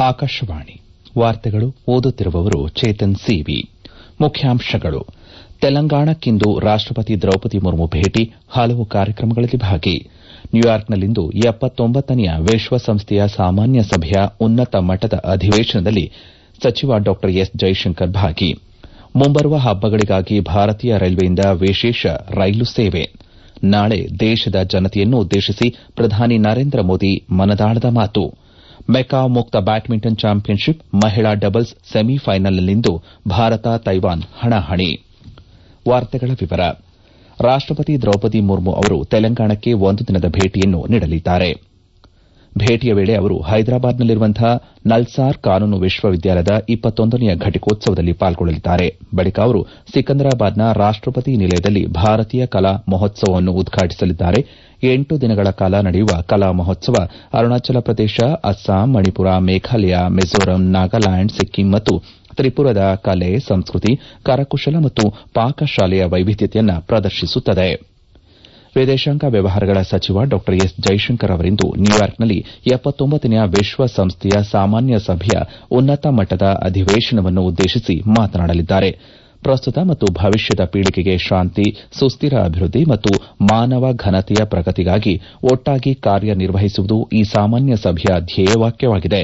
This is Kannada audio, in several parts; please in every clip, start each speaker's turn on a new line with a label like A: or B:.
A: ಆಕಾಶವಾಣಿ ವಾರ್ತೆಗಳು ಓದುತ್ತಿರುವವರು ಚೇತನ್ ಸಿವಿ ಮುಖ್ಯಾಂಶಗಳು ತೆಲಂಗಾಣಕ್ಕಿಂದು ರಾಷ್ಟಪತಿ ದ್ರೌಪದಿ ಮುರ್ಮು ಭೇಟಿ ಹಲವು ಕಾರ್ಯಕ್ರಮಗಳಲ್ಲಿ ಭಾಗಿ ನ್ಯೂಯಾರ್ಕ್ನಲ್ಲಿಂದು ನೇ ವಿಶ್ವಸಂಸ್ಥೆಯ ಸಾಮಾನ್ಯ ಸಭೆಯ ಉನ್ನತ ಮಟ್ಟದ ಅಧಿವೇಶನದಲ್ಲಿ ಸಚಿವ ಡಾ ಎಸ್ ಜೈಶಂಕರ್ ಭಾಗಿ ಮುಂಬರುವ ಹಬ್ಬಗಳಿಗಾಗಿ ಭಾರತೀಯ ರೈಲ್ವೆಯಿಂದ ವಿಶೇಷ ರೈಲು ಸೇವೆ ನಾಳೆ ದೇಶದ ಜನತೆಯನ್ನುದ್ದೇಶಿಸಿ ಪ್ರಧಾನಿ ನರೇಂದ್ರ ಮೋದಿ ಮನದಾಳದ ಮಾತು ಮೆಕಾವ್ ಮುಕ್ತ ಬ್ಯಾಡ್ಮಿಂಟನ್ ಚಾಂಪಿಯನ್ಶಿಪ್ ಮಹಿಳಾ ಡಬಲ್ಸ್ ಸೆಮಿಫೈನಲ್ನಲ್ಲಿಂದು ಭಾರತ ತೈವಾನ್ ಹಣಾಹಣಿ ರಾಷ್ಟಪತಿ ದ್ರೌಪದಿ ಮುರ್ಮು ಅವರು ತೆಲಂಗಾಣಕ್ಕೆ ಒಂದು ದಿನದ ಭೇಟಿಯನ್ನು ನೀಡಲಿದ್ದಾರೆ ಭೇಟಿಯ ವೇಳೆ ಅವರು ಹೈದರಾಬಾದ್ನಲ್ಲಿರುವಂತಹ ನಲ್ಸಾರ್ ಕಾನೂನು ವಿಶ್ವವಿದ್ಯಾಲಯದ ಇಪ್ಪತ್ತೊಂದನೆಯ ಘಟಿಕೋತ್ಸವದಲ್ಲಿ ಪಾಲ್ಗೊಳ್ಳಲಿದ್ದಾರೆ ಬಳಿಕ ಅವರು ಸಿಕಂದರಾಬಾದ್ನ ರಾಷ್ಟಪತಿ ನಿಲಯದಲ್ಲಿ ಭಾರತೀಯ ಕಲಾ ಮಹೋತ್ಸವವನ್ನು ಉದ್ಘಾಟಿಸಲಿದ್ದಾರೆ ಎಂಟು ದಿನಗಳ ಕಾಲ ನಡೆಯುವ ಕಲಾ ಮಹೋತ್ಸವ ಅರುಣಾಚಲ ಪ್ರದೇಶ ಅಸ್ಸಾಂ ಮಣಿಪುರ ಮೇಘಾಲಯ ಮಿಜೋರಾಂ ನಾಗಾಲ್ಯಾಂಡ್ ಸಿಕ್ಕಿಂ ಮತ್ತು ತ್ರಿಪುರದ ಕಲೆ ಸಂಸ್ಕೃತಿ ಕರಕುಶಲ ಮತ್ತು ಪಾಕಶಾಲೆಯ ವೈವಿಧ್ಯತೆಯನ್ನು ಪ್ರದರ್ಶಿಸುತ್ತದೆ ವಿದೇಶಾಂಗ ವ್ಯವಹಾರಗಳ ಸಚಿವ ಡಾ ಎಸ್ ಜೈಶಂಕರ್ ಅವರಿಂದು ನ್ಯೂಯಾರ್ಕ್ನಲ್ಲಿ ನೇ ವಿಶ್ವಸಂಸ್ಥೆಯ ಸಾಮಾನ್ಯ ಸಭೆಯ ಉನ್ನತ ಮಟ್ಟದ ಅಧಿವೇಶನವನ್ನು ಉದ್ದೇಶಿಸಿ ಮಾತನಾಡಲಿದ್ದಾರೆ ಪ್ರಸ್ತುತ ಮತ್ತು ಭವಿಷ್ಯದ ಪೀಳಿಗೆಗೆ ಶಾಂತಿ ಸುಸ್ದಿರ ಅಭಿವೃದ್ದಿ ಮತ್ತು ಮಾನವ ಘನತೆಯ ಪ್ರಗತಿಗಾಗಿ ಒಟ್ಟಾಗಿ ಕಾರ್ಯನಿರ್ವಹಿಸುವುದು ಈ ಸಾಮಾನ್ಯ ಸಭೆಯ ಧ್ಯೇಯವಾಕ್ಯವಾಗಿದೆ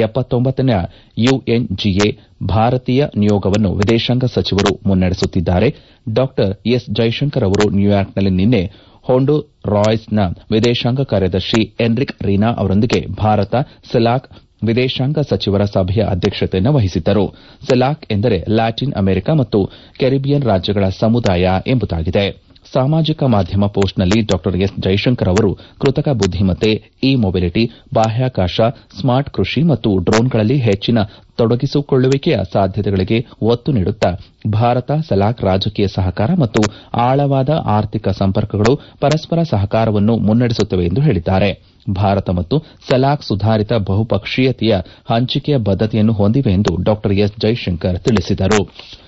A: ನೇ ಯುಎನ್ಜಿಎ ಭಾರತೀಯ ನಿಯೋಗವನ್ನು ವಿದೇಶಾಂಗ ಸಚಿವರು ಮುನ್ನಡೆಸುತ್ತಿದ್ದಾರೆ ಡಾ ಎಸ್ ಜೈಶಂಕರ್ ಅವರು ನ್ಯೂಯಾರ್ಕ್ನಲ್ಲಿ ನಿನ್ನೆ ಹೊಂಡುರಾಯ್ಸ್ನ ವಿದೇಶಾಂಗ ಕಾರ್ಯದರ್ಶಿ ಎನ್ರಿಕ್ ರೀನಾ ಅವರೊಂದಿಗೆ ಭಾರತ ಸೆಲಾಕ್ ವಿದೇಶಾಂಗ ಸಚಿವರ ಸಭೆಯ ಅಧ್ಯಕ್ಷತೆಯನ್ನು ವಹಿಸಿದ್ದರು ಸೆಲಾಕ್ ಎಂದರೆ ಲ್ಯಾಟಿನ್ ಅಮೆರಿಕ ಮತ್ತು ಕೆರಿಬಿಯನ್ ರಾಜ್ಯಗಳ ಸಮುದಾಯ ಎಂಬುದಾಗಿದೆ ಸಾಮಾಜಿಕ ಮಾಧ್ಯಮ ಪೋಸ್ಟ್ನಲ್ಲಿ ಡಾ ಎಸ್ ಜೈಶಂಕರ್ ಅವರು ಕೃತಕ ಬುದ್ದಿಮತ್ತೆ ಇ ಮೊಬಿಲಿಟಿ ಬಾಹ್ಯಾಕಾಶ ಸ್ಮಾರ್ಟ್ ಕೃಷಿ ಮತ್ತು ಡ್ರೋನ್ಗಳಲ್ಲಿ ಹೆಚ್ಚಿನ ತೊಡಗಿಸಿಕೊಳ್ಳುವಿಕೆಯ ಸಾಧ್ಯತೆಗಳಿಗೆ ಒತ್ತು ನೀಡುತ್ತಾ ಭಾರತ ಸೆಲಾಕ್ ರಾಜಕೀಯ ಸಹಕಾರ ಮತ್ತು ಆಳವಾದ ಆರ್ಥಿಕ ಸಂಪರ್ಕಗಳು ಪರಸ್ಪರ ಸಹಕಾರವನ್ನು ಮುನ್ನಡೆಸುತ್ತವೆ ಎಂದು ಹೇಳಿದ್ದಾರೆ ಭಾರತ ಮತ್ತು ಸೆಲಾಕ್ ಸುಧಾರಿತ ಬಹುಪಕ್ಷೀಯತೆಯ ಹಂಚಿಕೆಯ ಬದ್ದತೆಯನ್ನು ಹೊಂದಿವೆ ಎಂದು ಡಾ ಎಸ್ ಜೈಶಂಕರ್ ತಿಳಿಸಿದರು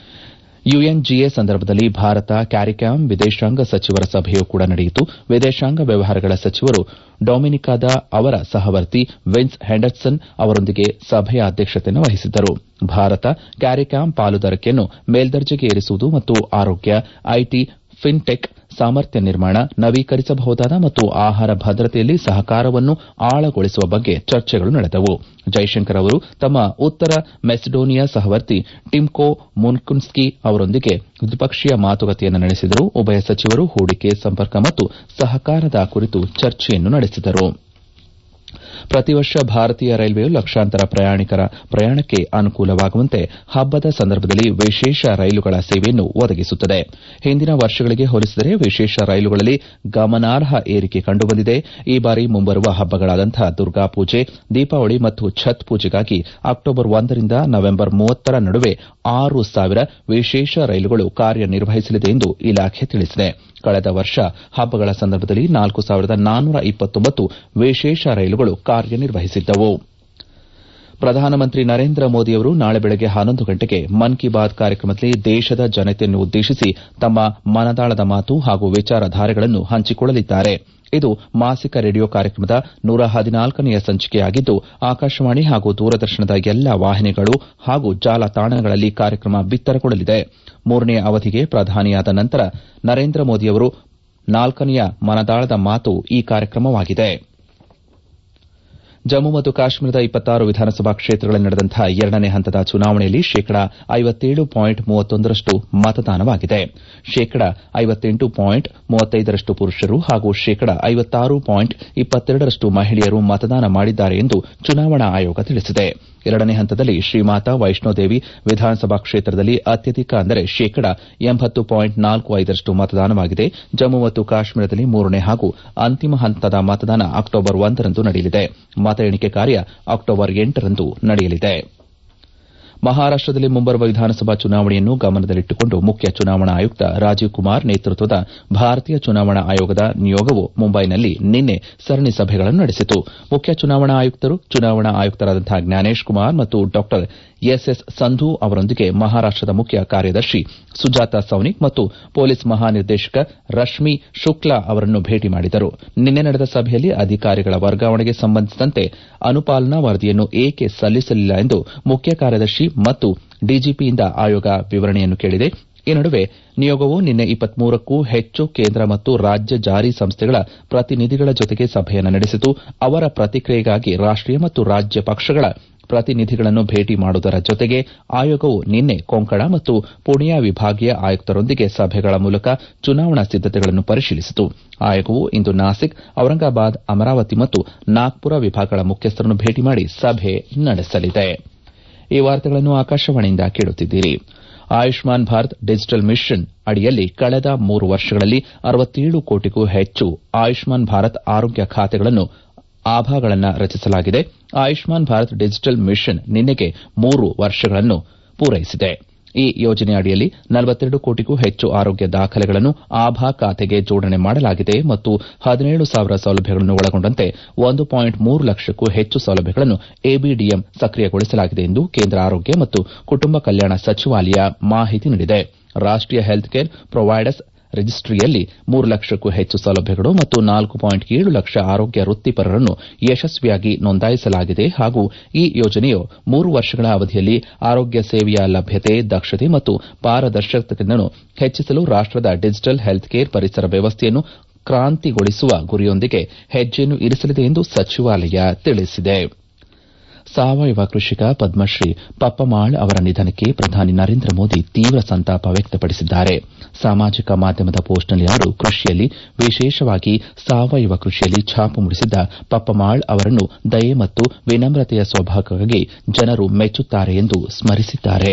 A: ಯುಎನ್ಜಿಎ ಸಂದರ್ಭದಲ್ಲಿ ಭಾರತ ಕ್ಯಾರಿಕಾಂ ವಿದೇಶಾಂಗ ಸಚಿವರ ಸಭೆಯೂ ಕೂಡ ನಡೆಯಿತು ವಿದೇಶಾಂಗ ವ್ಯವಹಾರಗಳ ಸಚಿವರು ಡೊಮಿನಿಕಾದ ಅವರ ಸಹವರ್ತಿ ವಿನ್ಸ್ ಹೆಂಡರ್ಸನ್ ಅವರೊಂದಿಗೆ ಸಭೆಯ ಅಧ್ಯಕ್ಷತೆಯನ್ನು ವಹಿಸಿದ್ದರು ಭಾರತ ಕ್ಯಾರಿಕಾಂ ಪಾಲುದಾರಿಕೆಯನ್ನು ಮೇಲ್ದರ್ಜೆಗೆ ಏರಿಸುವುದು ಮತ್ತು ಆರೋಗ್ಯ ಐಟಿ ಫಿನ್ಟೆಕ್ ಸಾಮರ್ಥ್ಯ ನಿರ್ಮಾಣ ನವೀಕರಿಸಬಹುದಾದ ಮತ್ತು ಆಹಾರ ಭದ್ರತೆಯಲ್ಲಿ ಸಹಕಾರವನ್ನು ಆಳಗೊಳಿಸುವ ಬಗ್ಗೆ ಚರ್ಚೆಗಳು ನಡೆದವು ಜೈಶಂಕರ್ ಅವರು ತಮ್ಮ ಉತ್ತರ ಮೆಸಿಡೋನಿಯಾ ಸಹವರ್ತಿ ಟಿಮ್ಕೋ ಮುನ್ಕುನ್ಸ್ಕಿ ಅವರೊಂದಿಗೆ ದ್ವಿಪಕ್ಷೀಯ ಮಾತುಕತೆಯನ್ನು ನಡೆಸಿದರು ಉಭಯ ಸಚಿವರು ಹೂಡಿಕೆ ಸಂಪರ್ಕ ಮತ್ತು ಸಹಕಾರದ ಕುರಿತು ಚರ್ಚೆಯನ್ನು ನಡೆಸಿದರು ಪ್ರತಿ ವರ್ಷ ಭಾರತೀಯ ರೈಲ್ವೆಯು ಲಕ್ಷಾಂತರ ಪ್ರಯಾಣಿಕರ ಪ್ರಯಾಣಕ್ಕೆ ಅನುಕೂಲವಾಗುವಂತೆ ಹಬ್ಬದ ಸಂದರ್ಭದಲ್ಲಿ ವಿಶೇಷ ರೈಲುಗಳ ಸೇವೆಯನ್ನು ಒದಗಿಸುತ್ತದೆ ಹಿಂದಿನ ವರ್ಷಗಳಿಗೆ ಹೋಲಿಸಿದರೆ ವಿಶೇಷ ರೈಲುಗಳಲ್ಲಿ ಗಮನಾರ್ಹ ಏರಿಕೆ ಕಂಡುಬಂದಿದೆ ಈ ಬಾರಿ ಮುಂಬರುವ ಹಬ್ಬಗಳಾದಂತಹ ದುರ್ಗಾಪೂಜೆ ದೀಪಾವಳಿ ಮತ್ತು ಛತ್ ಪೂಜೆಗಾಗಿ ಅಕ್ಟೋಬರ್ ಒಂದರಿಂದ ನವೆಂಬರ್ ಮೂವತ್ತರ ನಡುವೆ ಆರು ಸಾವಿರ ವಿಶೇಷ ರೈಲುಗಳು ಕಾರ್ಯನಿರ್ವಹಿಸಲಿದೆ ಎಂದು ಇಲಾಖೆ ತಿಳಿಸಿದೆ ಕಳೆದ ವರ್ಷ ಹಬ್ಬಗಳ ಸಂದರ್ಭದಲ್ಲಿ ನಾಲ್ಕು ಸಾವಿರದ ನಾನ್ನೂರ ಇಪ್ಪತ್ತೊಂಬತ್ತು ವಿಶೇಷ ರೈಲುಗಳು ಕಾರ್ಯನಿರ್ವಹಿಸಿದ್ದವು ಪ್ರಧಾನಮಂತ್ರಿ ನರೇಂದ್ರ ಮೋದಿಯವರು ನಾಳೆ ಬೆಳಗ್ಗೆ ಹನ್ನೊಂದು ಗಂಟೆಗೆ ಮನ್ ಕಿ ಬಾತ್ ಕಾರ್ಯಕ್ರಮದಲ್ಲಿ ದೇಶದ ಜನತೆಯನ್ನು ಉದ್ದೇಶಿಸಿ ತಮ್ಮ ಮನದಾಳದ ಮಾತು ಹಾಗೂ ವಿಚಾರಧಾರೆಗಳನ್ನು ಹಂಚಿಕೊಳ್ಳಲಿದ್ದಾರೆ ಇದು ಮಾಸಿಕ ರೇಡಿಯೋ ಕಾರ್ಯಕ್ರಮದ ನೂರ ಹದಿನಾಲ್ಕನೆಯ ಸಂಚಿಕೆಯಾಗಿದ್ದು ಆಕಾಶವಾಣಿ ಹಾಗೂ ದೂರದರ್ಶನದ ಎಲ್ಲಾ ವಾಹಿನಿಗಳು ಹಾಗೂ ಜಾಲತಾಣಗಳಲ್ಲಿ ಕಾರ್ಯಕ್ರಮ ಬಿತ್ತರಗೊಳ್ಳಲಿದೆ ಮೂರನೇ ಅವಧಿಗೆ ಪ್ರಧಾನಿಯಾದ ನಂತರ ನರೇಂದ್ರ ಮೋದಿಯವರ ನಾಲ್ಕನೆಯ ಮನದಾಳದ ಮಾತು ಈ ಕಾರ್ಯಕ್ರಮವಾಗಿದೆ ಜಮ್ಮು ಮತ್ತು ಕಾಶ್ಮೀರದ ಇಪ್ಪತ್ತಾರು ವಿಧಾನಸಭಾ ಕ್ಷೇತ್ರಗಳಲ್ಲಿ ನಡೆದಂತಹ ಎರಡನೇ ಹಂತದ ಚುನಾವಣೆಯಲ್ಲಿ ಶೇಕಡಾ ಐವತ್ತೇಳು ಪಾಯಿಂಟ್ ಮೂವತ್ತೊಂದರಷ್ಟು ಮತದಾನವಾಗಿದೆ ಶೇಕಡಾ ಐವತ್ತೆಂಟು ಪಾಯಿಂಟ್ ಮೂವತ್ತೈದರಷ್ಟು ಪುರುಷರು ಹಾಗೂ ಶೇಕಡಾ ಐವತ್ತಾರು ಪಾಯಿಂಟ್ ಇಪ್ಪತ್ತೆರಡರಷ್ಟು ಮಹಿಳೆಯರು ಮತದಾನ ಮಾಡಿದ್ದಾರೆ ಎಂದು ಚುನಾವಣಾ ಆಯೋಗ ತಿಳಿಸಿದೆ ಎರಡನೇ ಹಂತದಲ್ಲಿ ಶ್ರೀಮಾತಾ ವೈಷ್ಣೋದೇವಿ ವಿಧಾನಸಭಾ ಕ್ಷೇತ್ರದಲ್ಲಿ ಅತ್ಯಧಿಕ ಅಂದರೆ ಶೇಕಡಾ ಎಂಬತ್ತು ಪಾಯಿಂಟ್ ನಾಲ್ಕು ಐದರಷ್ಟು ಮತದಾನವಾಗಿದೆ ಜಮ್ಮು ಮತ್ತು ಕಾಶ್ಮೀರದಲ್ಲಿ ಮೂರನೇ ಹಾಗೂ ಅಂತಿಮ ಹಂತದ ಮತದಾನ ಅಕ್ಟೋಬರ್ ಒಂದರಂದು ನಡೆಯಲಿದೆ ಮತ ಎಣಿಕೆ ಕಾರ್ಯ ಅಕ್ಟೋಬರ್ ಎಂಟರಂದು ನಡೆಯಲಿದೆ ಮಹಾರಾಷ್ಟದಲ್ಲಿ ಮುಂಬರುವ ವಿಧಾನಸಭಾ ಚುನಾವಣೆಯನ್ನು ಗಮನದಲ್ಲಿಟ್ಟುಕೊಂಡು ಮುಖ್ಯ ಚುನಾವಣಾ ಆಯುಕ್ತ ರಾಜೀವ್ ಕುಮಾರ್ ನೇತೃತ್ವದ ಭಾರತೀಯ ಚುನಾವಣಾ ಆಯೋಗದ ನಿಯೋಗವು ಮುಂಬೈನಲ್ಲಿ ನಿನ್ನೆ ಸರಣಿ ಸಭೆಗಳನ್ನು ನಡೆಸಿತು ಮುಖ್ಯ ಚುನಾವಣಾ ಆಯುಕ್ತರು ಚುನಾವಣಾ ಆಯುಕ್ತರಾದಂತಹ ಜ್ಞಾನೇಶ್ ಕುಮಾರ್ ಮತ್ತು ಡಾ ಎಸ್ ಎಸ್ ಸಂಧು ಅವರೊಂದಿಗೆ ಮಹಾರಾಷ್ಟದ ಮುಖ್ಯ ಕಾರ್ಯದರ್ಶಿ ಸುಜಾತ ಸೌನಿಕ್ ಮತ್ತು ಪೊಲೀಸ್ ಮಹಾನಿರ್ದೇಶಕ ರಶ್ಮಿ ಶುಕ್ಲಾ ಅವರನ್ನು ಭೇಟಿ ಮಾಡಿದರು ನಿನ್ನೆ ನಡೆದ ಸಭೆಯಲ್ಲಿ ಅಧಿಕಾರಿಗಳ ವರ್ಗಾವಣೆಗೆ ಸಂಬಂಧಿಸಿದಂತೆ ಅನುಪಾಲನಾ ವರದಿಯನ್ನು ಏಕೆ ಸಲ್ಲಿಸಲಿಲ್ಲ ಎಂದು ಮುಖ್ಯ ಕಾರ್ಯದರ್ಶಿ ಮತ್ತು ಡಿಜಿಪಿಯಿಂದ ಆಯೋಗ ವಿವರಣೆಯನ್ನು ಕೇಳಿದೆ ಈ ನಡುವೆ ನಿಯೋಗವು ನಿನ್ನೆ ಕ್ಕೂ ಹೆಚ್ಚು ಕೇಂದ್ರ ಮತ್ತು ರಾಜ್ಯ ಜಾರಿ ಸಂಸ್ಥೆಗಳ ಪ್ರತಿನಿಧಿಗಳ ಜೊತೆಗೆ ಸಭೆಯನ್ನು ನಡೆಸಿತು ಅವರ ಪ್ರತಿಕ್ರಿಯೆಗಾಗಿ ರಾಷ್ಟೀಯ ಮತ್ತು ರಾಜ್ಯ ಪಕ್ಷಗಳ ಪ್ರತಿನಿಧಿಗಳನ್ನು ಭೇಟಿ ಮಾಡುವುದರ ಜೊತೆಗೆ ಆಯೋಗವು ನಿನ್ನೆ ಕೊಂಕಣ ಮತ್ತು ಪುಣೆಯ ವಿಭಾಗೀಯ ಆಯುಕ್ತರೊಂದಿಗೆ ಸಭೆಗಳ ಮೂಲಕ ಚುನಾವಣಾ ಸಿದ್ದತೆಗಳನ್ನು ಪರಿಶೀಲಿಸಿತು ಆಯೋಗವು ಇಂದು ನಾಸಿಕ್ ಔರಂಗಾಬಾದ್ ಅಮರಾವತಿ ಮತ್ತು ನಾಗ್ಪುರ ವಿಭಾಗಗಳ ಮುಖ್ಯಸ್ಥರನ್ನು ಭೇಟಿ ಮಾಡಿ ಸಭೆ ನಡೆಸಲಿದೆ ಈ ವಾರ್ತೆಗಳನ್ನು ಆಕಾಶವಾಣಿಯಿಂದ ಕೇಳುತ್ತಿದ್ದೀರಿ ಆಯುಷ್ಮಾನ್ ಭಾರತ್ ಡಿಜಿಟಲ್ ಮಿಷನ್ ಅಡಿಯಲ್ಲಿ ಕಳೆದ ಮೂರು ವರ್ಷಗಳಲ್ಲಿ ಅರವತ್ತೇಳು ಕೋಟಿಗೂ ಹೆಚ್ಚು ಆಯುಷ್ಮಾನ್ ಭಾರತ್ ಆರೋಗ್ಯ ಖಾತೆಗಳನ್ನು ಆಭಾಗಳನ್ನು ರಚಿಸಲಾಗಿದೆ ಆಯುಷ್ಮಾನ್ ಭಾರತ್ ಡಿಜಿಟಲ್ ಮಿಷನ್ ನಿನ್ನೆಗೆ ಮೂರು ವರ್ಷಗಳನ್ನು ಪೂರೈಸಿದೆ ಈ ಯೋಜನೆಯಡಿಯಲ್ಲಿ ನಲವತ್ತೆರಡು ಕೋಟಿಗೂ ಹೆಚ್ಚು ಆರೋಗ್ಯ ದಾಖಲೆಗಳನ್ನು ಆಭಾ ಖಾತೆಗೆ ಜೋಡಣೆ ಮಾಡಲಾಗಿದೆ ಮತ್ತು ಹದಿನೇಳು ಸಾವಿರ ಸೌಲಭ್ಯಗಳನ್ನು ಒಳಗೊಂಡಂತೆ ಒಂದು ಪಾಯಿಂಟ್ ಮೂರು ಲಕ್ಷಕ್ಕೂ ಹೆಚ್ಚು ಸೌಲಭ್ಯಗಳನ್ನು ಎಬಿಡಿಎಂ ಸಕ್ರಿಯಗೊಳಿಸಲಾಗಿದೆ ಎಂದು ಕೇಂದ್ರ ಆರೋಗ್ಯ ಮತ್ತು ಕುಟುಂಬ ಕಲ್ಯಾಣ ಸಚಿವಾಲಯ ಮಾಹಿತಿ ನೀಡಿದೆ ರಾಷ್ಟೀಯ ಹೆಲ್ತ್ ಕೇರ್ ಪ್ರೊವೈಡರ್ಸ್ ರಿಜಿಸ್ಟ್ರಿಯಲ್ಲಿ ಮೂರು ಲಕ್ಷಕ್ಕೂ ಹೆಚ್ಚು ಸೌಲಭ್ಯಗಳು ಮತ್ತು ನಾಲ್ಕು ಪಾಯಿಂಟ್ ಏಳು ಲಕ್ಷ ಆರೋಗ್ಯ ವೃತ್ತಿಪರರನ್ನು ಯಶಸ್ವಿಯಾಗಿ ನೋಂದಾಯಿಸಲಾಗಿದೆ ಹಾಗೂ ಈ ಯೋಜನೆಯು ಮೂರು ವರ್ಷಗಳ ಅವಧಿಯಲ್ಲಿ ಆರೋಗ್ಯ ಸೇವೆಯ ಲಭ್ಯತೆ ದಕ್ಷತೆ ಮತ್ತು ಪಾರದರ್ಶಕತೆಯನ್ನು ಹೆಚ್ಚಿಸಲು ರಾಷ್ಟದ ಡಿಜಿಟಲ್ ಹೆಲ್ತ್ ಕೇರ್ ಪರಿಸರ ವ್ಯವಸ್ಥೆಯನ್ನು ಕ್ರಾಂತಿಗೊಳಿಸುವ ಗುರಿಯೊಂದಿಗೆ ಹೆಜ್ಜೆಯನ್ನು ಇರಿಸಲಿದೆ ಎಂದು ಸಚಿವಾಲಯ ತಿಳಿಸಿದೆ ಸಾವಯವ ಕೃಷಿಕ ಪದ್ಮಶ್ರೀ ಪಪ್ಪಮಾಳ್ ಅವರ ನಿಧನಕ್ಕೆ ಪ್ರಧಾನಿ ನರೇಂದ್ರ ಮೋದಿ ತೀವ್ರ ಸಂತಾಪ ವ್ಯಕ್ತಪಡಿಸಿದ್ದಾರೆ ಸಾಮಾಜಿಕ ಮಾಧ್ಯಮದ ಪೋಸ್ಟ್ನಲ್ಲಿ ಅವರು ಕೃಷಿಯಲ್ಲಿ ವಿಶೇಷವಾಗಿ ಸಾವಯವ ಕೃಷಿಯಲ್ಲಿ ಛಾಪು ಮೂಡಿಸಿದ್ದ ಪಪ್ಪಮಾಳ್ ಅವರನ್ನು ದಯೆ ಮತ್ತು ವಿನಮ್ರತೆಯ ಸ್ವಭಾವಕ್ಕಾಗಿ ಜನರು ಮೆಚ್ಚುತ್ತಾರೆ ಎಂದು ಸ್ಮರಿಸಿದ್ದಾರೆ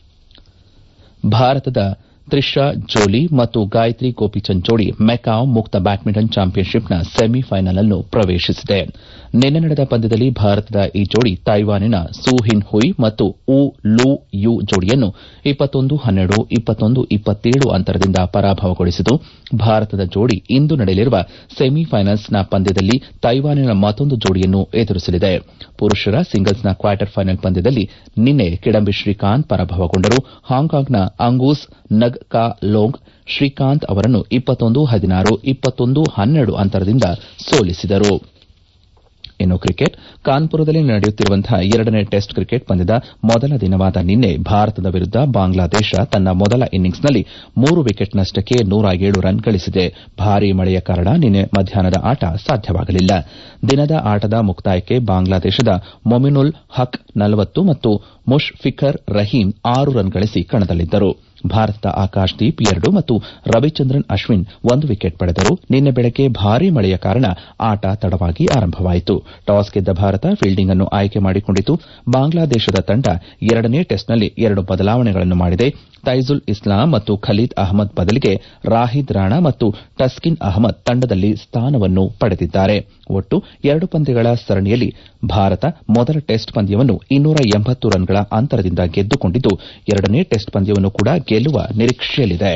A: ಭಾರತದ ತ್ರಿಷಾ ಜೋಲಿ ಮತ್ತು ಗಾಯತ್ರಿ ಗೋಪಿಚಂದ್ ಜೋಡಿ ಮೆಕಾವ್ ಮುಕ್ತ ಬ್ಯಾಡ್ಮಿಂಟನ್ ಚಾಂಪಿಯನ್ಶಿಪ್ನ ಸೆಮಿಫೈನಲ್ ಅನ್ನು ಪ್ರವೇಶಿಸಿದೆ ನಿನ್ನೆ ನಡೆದ ಪಂದ್ಯದಲ್ಲಿ ಭಾರತದ ಈ ಜೋಡಿ ತೈವಾನಿನ ಸೂ ಹಿನ್ ಹುಯ್ ಮತ್ತು ವು ಲೂ ಯು ಜೋಡಿಯನ್ನು ಇಪ್ಪತ್ತೊಂದು ಹನ್ನೆರಡು ಇಪ್ಪತ್ತೊಂದು ಇಪ್ಪತ್ತೇಳು ಅಂತರದಿಂದ ಪರಾಭವಗೊಳಿಸಿತು ಭಾರತದ ಜೋಡಿ ಇಂದು ನಡೆಯಲಿರುವ ಸೆಮಿಫೈನಲ್ಸ್ನ ಪಂದ್ಯದಲ್ಲಿ ತೈವಾನಿನ ಮತ್ತೊಂದು ಜೋಡಿಯನ್ನು ಎದುರಿಸಲಿದೆ ಪುರುಷರ ಸಿಂಗಲ್ಸ್ನ ಕ್ವಾರ್ಟರ್ ಫೈನಲ್ ಪಂದ್ಯದಲ್ಲಿ ನಿನ್ನೆ ಕಿಡಂಬಿ ಶ್ರೀಕಾಂತ್ ಪರಾಭವಗೊಂಡರು ಹಾಂಕಾಂಗ್ನ ಅಂಗೂಸ್ ನಗ್ ಕಾ ಲೋಂಗ್ ಶ್ರೀಕಾಂತ್ ಅವರನ್ನು ಇಪ್ಪತ್ತೊಂದು ಹದಿನಾರು ಇಪ್ಪತ್ತೊಂದು ಹನ್ನೆರಡು ಅಂತರದಿಂದ ಸೋಲಿಸಿದರು ಇನ್ನು ಕ್ರಿಕೆಟ್ ಕಾನ್ಪುರದಲ್ಲಿ ನಡೆಯುತ್ತಿರುವಂತಹ ಎರಡನೇ ಟೆಸ್ಟ್ ಕ್ರಿಕೆಟ್ ಪಂದ್ಯದ ಮೊದಲ ದಿನವಾದ ನಿನ್ನೆ ಭಾರತದ ವಿರುದ್ದ ಬಾಂಗ್ಲಾದೇಶ ತನ್ನ ಮೊದಲ ಇನ್ನಿಂಗ್ಸ್ನಲ್ಲಿ ಮೂರು ವಿಕೆಟ್ ನಷ್ಟಕ್ಕೆ ನೂರ ಏಳು ರನ್ ಗಳಿಸಿದೆ ಭಾರೀ ಮಳೆಯ ಕಾರಣ ನಿನ್ನೆ ಮಧ್ಯಾಹ್ನದ ಆಟ ಸಾಧ್ಯವಾಗಲಿಲ್ಲ ದಿನದ ಆಟದ ಮುಕ್ತಾಯಕ್ಕೆ ಬಾಂಗ್ಲಾದೇಶದ ಮೊಮಿನುಲ್ ಹಕ್ ನಲವತ್ತು ಮತ್ತು ಮುಷ್ಫಿಕರ್ ರಹೀಂ ಆರು ರನ್ ಗಳಿಸಿ ಕಣದಲ್ಲಿದ್ದರು ಭಾರತದ ಆಕಾಶ್ದೀಪ್ ಎರಡು ಮತ್ತು ರವಿಚಂದ್ರನ್ ಅಶ್ವಿನ್ ಒಂದು ವಿಕೆಟ್ ಪಡೆದರು ನಿನ್ನೆ ಬೆಳಗ್ಗೆ ಭಾರೀ ಮಳೆಯ ಕಾರಣ ಆಟ ತಡವಾಗಿ ಆರಂಭವಾಯಿತು ಟಾಸ್ ಗೆದ್ದ ಭಾರತ ಫೀಲ್ಡಿಂಗ್ ಅನ್ನು ಆಯ್ಕೆ ಮಾಡಿಕೊಂಡಿತು ಬಾಂಗ್ಲಾದೇಶದ ತಂಡ ಎರಡನೇ ಟೆಸ್ಟ್ನಲ್ಲಿ ಎರಡು ಬದಲಾವಣೆಗಳನ್ನು ಮಾಡಿದೆ ತೈಜುಲ್ ಇಸ್ಲಾಂ ಮತ್ತು ಖಲೀದ್ ಅಹ್ಮದ್ ಬದಲಿಗೆ ರಾಹಿದ್ ರಾಣಾ ಮತ್ತು ಟಸ್ಕಿನ್ ಅಹ್ಮದ್ ತಂಡದಲ್ಲಿ ಸ್ಥಾನವನ್ನು ಪಡೆದಿದ್ದಾರೆ ಒಟ್ಟು ಎರಡು ಪಂದ್ಯಗಳ ಸರಣಿಯಲ್ಲಿ ಭಾರತ ಮೊದಲ ಟೆಸ್ಟ್ ಪಂದ್ಯವನ್ನು ಇನ್ನೂರ ಎಂಬತ್ತು ರನ್ಗಳ ಅಂತರದಿಂದ ಗೆದ್ದುಕೊಂಡಿದ್ದು ಎರಡನೇ ಟೆಸ್ಟ್ ಪಂದ್ಯವನ್ನು ಕೂಡ ಗೆಲ್ಲುವ ನಿರೀಕ್ಷೆಯಲ್ಲಿದೆ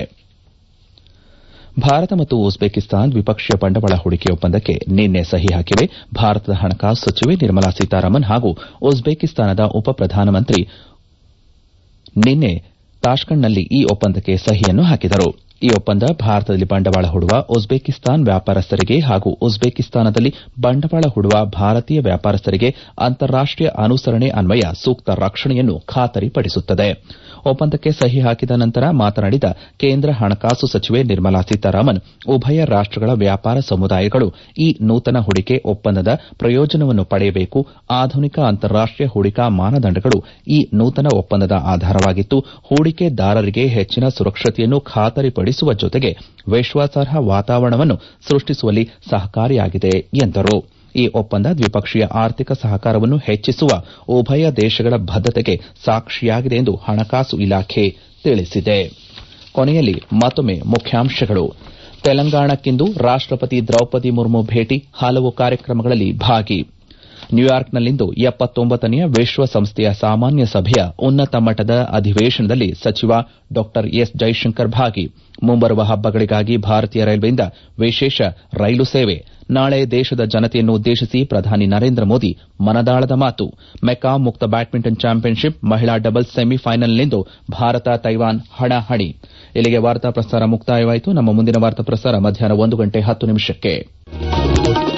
A: ಭಾರತ ಮತ್ತು ಉಜ್ಬೇಕಿಸ್ತಾನ್ ದ್ವಿಪಕ್ಷೀಯ ಬಂಡವಾಳ ಹೂಡಿಕೆ ಒಪ್ಪಂದಕ್ಕೆ ನಿನ್ನೆ ಸಹಿ ಹಾಕಿವೆ ಭಾರತದ ಹಣಕಾಸು ಸಚಿವೆ ನಿರ್ಮಲಾ ಸೀತಾರಾಮನ್ ಹಾಗೂ ಉಜ್ಬೇಕಿಸ್ತಾನದ ಉಪ ಪ್ರಧಾನಮಂತ್ರಿ ನಿನ್ನೆ ತಾಷ್ಕಂಡ್ನಲ್ಲಿ ಈ ಒಪ್ಪಂದಕ್ಕೆ ಸಹಿಯನ್ನು ಹಾಕಿದರು ಈ ಒಪ್ಪಂದ ಭಾರತದಲ್ಲಿ ಬಂಡವಾಳ ಹೂಡುವ ಉಜ್ಬೇಕಿಸ್ತಾನ್ ವ್ಯಾಪಾರಸ್ಥರಿಗೆ ಹಾಗೂ ಉಜ್ಬೇಕಿಸ್ತಾನದಲ್ಲಿ ಬಂಡವಾಳ ಹೂಡುವ ಭಾರತೀಯ ವ್ಯಾಪಾರಸ್ಥರಿಗೆ ಅಂತಾರಾಷ್ಟೀಯ ಅನುಸರಣೆ ಅನ್ವಯ ಸೂಕ್ತ ರಕ್ಷಣೆಯನ್ನು ಖಾತರಿಪಡಿಸುತ್ತದೆ ಒಪ್ಪಂದಕ್ಕೆ ಸಹಿ ಹಾಕಿದ ನಂತರ ಮಾತನಾಡಿದ ಕೇಂದ್ರ ಹಣಕಾಸು ಸಚಿವೆ ನಿರ್ಮಲಾ ಸೀತಾರಾಮನ್ ಉಭಯ ರಾಷ್ಟಗಳ ವ್ಯಾಪಾರ ಸಮುದಾಯಗಳು ಈ ನೂತನ ಹೂಡಿಕೆ ಒಪ್ಪಂದದ ಪ್ರಯೋಜನವನ್ನು ಪಡೆಯಬೇಕು ಆಧುನಿಕ ಅಂತಾರಾಷ್ಟೀಯ ಹೂಡಿಕಾ ಮಾನದಂಡಗಳು ಈ ನೂತನ ಒಪ್ಪಂದದ ಆಧಾರವಾಗಿದ್ದು ಹೂಡಿಕೆದಾರರಿಗೆ ಹೆಚ್ಚಿನ ಸುರಕ್ಷತೆಯನ್ನು ಖಾತರಿಪಡಿಸುವ ಜೊತೆಗೆ ವಿಶ್ವಾಸಾರ್ಹ ವಾತಾವರಣವನ್ನು ಸೃಷ್ಟಿಸುವಲ್ಲಿ ಸಹಕಾರಿಯಾಗಿದೆ ಎಂದರು ಈ ಒಪ್ಪಂದ ದ್ವಿಪಕ್ಷೀಯ ಆರ್ಥಿಕ ಸಹಕಾರವನ್ನು ಹೆಚ್ಚಿಸುವ ಉಭಯ ದೇಶಗಳ ಬದ್ದತೆಗೆ ಸಾಕ್ಷಿಯಾಗಿದೆ ಎಂದು ಹಣಕಾಸು ಇಲಾಖೆ ತಿಳಿಸಿದೆ ಕೊನೆಯಲ್ಲಿ ಮತ್ತೊಮ್ಮೆ ಮುಖ್ಯಾಂಶಗಳು ತೆಲಂಗಾಣಕ್ಕಿಂದು ರಾಷ್ಟಪತಿ ದ್ರೌಪದಿ ಮುರ್ಮು ಭೇಟಿ ಹಲವು ಕಾರ್ಯಕ್ರಮಗಳಲ್ಲಿ ಭಾಗಿ ನ್ಯೂಯಾರ್ಕ್ನಲ್ಲಿಂದು ಎಪ್ಪತ್ತೊಂಬತ್ತನೆಯ ವಿಶ್ವಸಂಸ್ಥೆಯ ಸಾಮಾನ್ಯ ಸಭೆಯ ಉನ್ನತ ಮಟ್ಟದ ಅಧಿವೇಶನದಲ್ಲಿ ಸಚಿವ ಡಾ ಎಸ್ ಜೈಶಂಕರ್ ಭಾಗಿ ಮುಂಬರುವ ಹಬ್ಬಗಳಿಗಾಗಿ ಭಾರತೀಯ ರೈಲ್ವೆಯಿಂದ ವಿಶೇಷ ರೈಲು ಸೇವೆ ನಾಳೆ ದೇಶದ ಜನತೆಯನ್ನು ಉದ್ದೇಶಿಸಿ ಪ್ರಧಾನಿ ನರೇಂದ್ರ ಮೋದಿ ಮನದಾಳದ ಮಾತು ಮೆಕಾ ಮುಕ್ತ ಬ್ಯಾಡ್ಮಿಂಟನ್ ಚಾಂಪಿಯನ್ಶಿಪ್ ಮಹಿಳಾ ಡಬಲ್ಸ್ ಸೆಮಿಫೈನಲ್ನಲ್ಲಿಂದು ಭಾರತ ತೈವಾನ್ ಹಣಾಹಣಿ ಇಲ್ಲಿಗೆ ವಾರ್ತಾ ಪ್ರಸಾರ ಮುಕ್ತಾಯವಾಯಿತು ನಮ್ಮ ಮುಂದಿನ ವಾರ್ತಾ ಪ್ರಸಾರ ಮಧ್ಯಾಹ್ನ ಒಂದು ಗಂಟೆ ಹತ್ತು ನಿಮಿಷಕ್ಕೆ